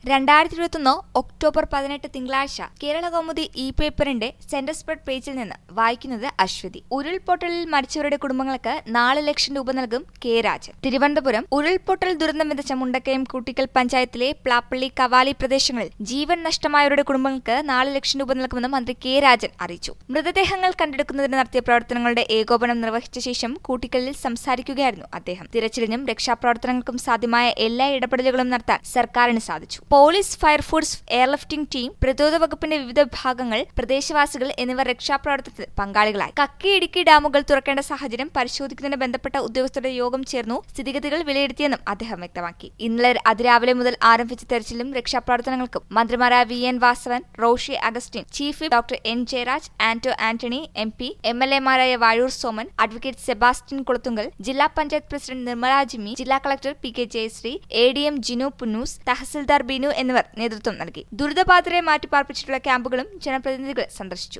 രണ്ടായിരത്തി ഇരുപത്തൊന്ന് ഒക്ടോബർ പതിനെട്ട് തിങ്കളാഴ്ച കേരള കൗമുദി ഇ പേപ്പറിന്റെ സെന്റർ സ്പ്രെഡ് പേജിൽ നിന്ന് വായിക്കുന്നത് അശ്വതി ഉരുൾപൊട്ടലിൽ മരിച്ചവരുടെ കുടുംബങ്ങൾക്ക് നാല് ലക്ഷം രൂപ നൽകും കെ രാജൻ തിരുവനന്തപുരം ഉരുൾപൊട്ടൽ ദുരന്തം വിതച്ച മുണ്ടക്കയം കൂട്ടിക്കൽ പഞ്ചായത്തിലെ പ്ലാപ്പള്ളി കവാലി പ്രദേശങ്ങളിൽ ജീവൻ നഷ്ടമായവരുടെ കുടുംബങ്ങൾക്ക് നാല് ലക്ഷം രൂപ നൽകുമെന്ന് മന്ത്രി കെ രാജൻ അറിയിച്ചു മൃതദേഹങ്ങൾ കണ്ടെടുക്കുന്നതിന് നടത്തിയ പ്രവർത്തനങ്ങളുടെ ഏകോപനം നിർവഹിച്ച ശേഷം കൂട്ടിക്കലിൽ സംസാരിക്കുകയായിരുന്നു അദ്ദേഹം തിരച്ചിലിനും രക്ഷാപ്രവർത്തനങ്ങൾക്കും സാധ്യമായ എല്ലാ ഇടപെടലുകളും നടത്താൻ സർക്കാരിന് സാധിച്ചു പോലീസ് ഫയർഫോഴ്സ് എയർലിഫ്റ്റിംഗ് ടീം പ്രതിരോധ വകുപ്പിന്റെ വിവിധ വിഭാഗങ്ങൾ പ്രദേശവാസികൾ എന്നിവർ രക്ഷാപ്രവർത്തനത്തിൽ പങ്കാളികളായി കക്കി ഇടുക്കി ഡാമുകൾ തുറക്കേണ്ട സാഹചര്യം പരിശോധിക്കുന്നതിന് ബന്ധപ്പെട്ട ഉദ്യോഗസ്ഥരുടെ യോഗം ചേർന്നു സ്ഥിതിഗതികൾ വിലയിരുത്തിയെന്നും അദ്ദേഹം വ്യക്തമാക്കി ഇന്നലെ അതിരാവിലെ മുതൽ ആരംഭിച്ച തെരച്ചിലും രക്ഷാപ്രവർത്തനങ്ങൾക്കും മന്ത്രിമാരായ V N Vasavan Roshy Augustine chief whip doctor N Jayaraj Anto Antony M P M L എമാരായ വാഴൂർ സോമൻ അഡ്വക്കേറ്റ് സെബാസ്റ്റ്യൻ കുളത്തുങ്കൽ ജില്ലാ പഞ്ചായത്ത് പ്രസിഡന്റ് നിർമ്മല ജിമ്മി ജില്ലാ collector P K Jayasree A D M Jinu Punnoose tahsildar Binu എന്നിവർ നേതൃത്വം നൽകി ദുരിതബാധിതരെ മാറ്റിപ്പാർപ്പിച്ചിട്ടുള്ള ക്യാമ്പുകളും ജനപ്രതിനിധികൾ സന്ദർശിച്ചു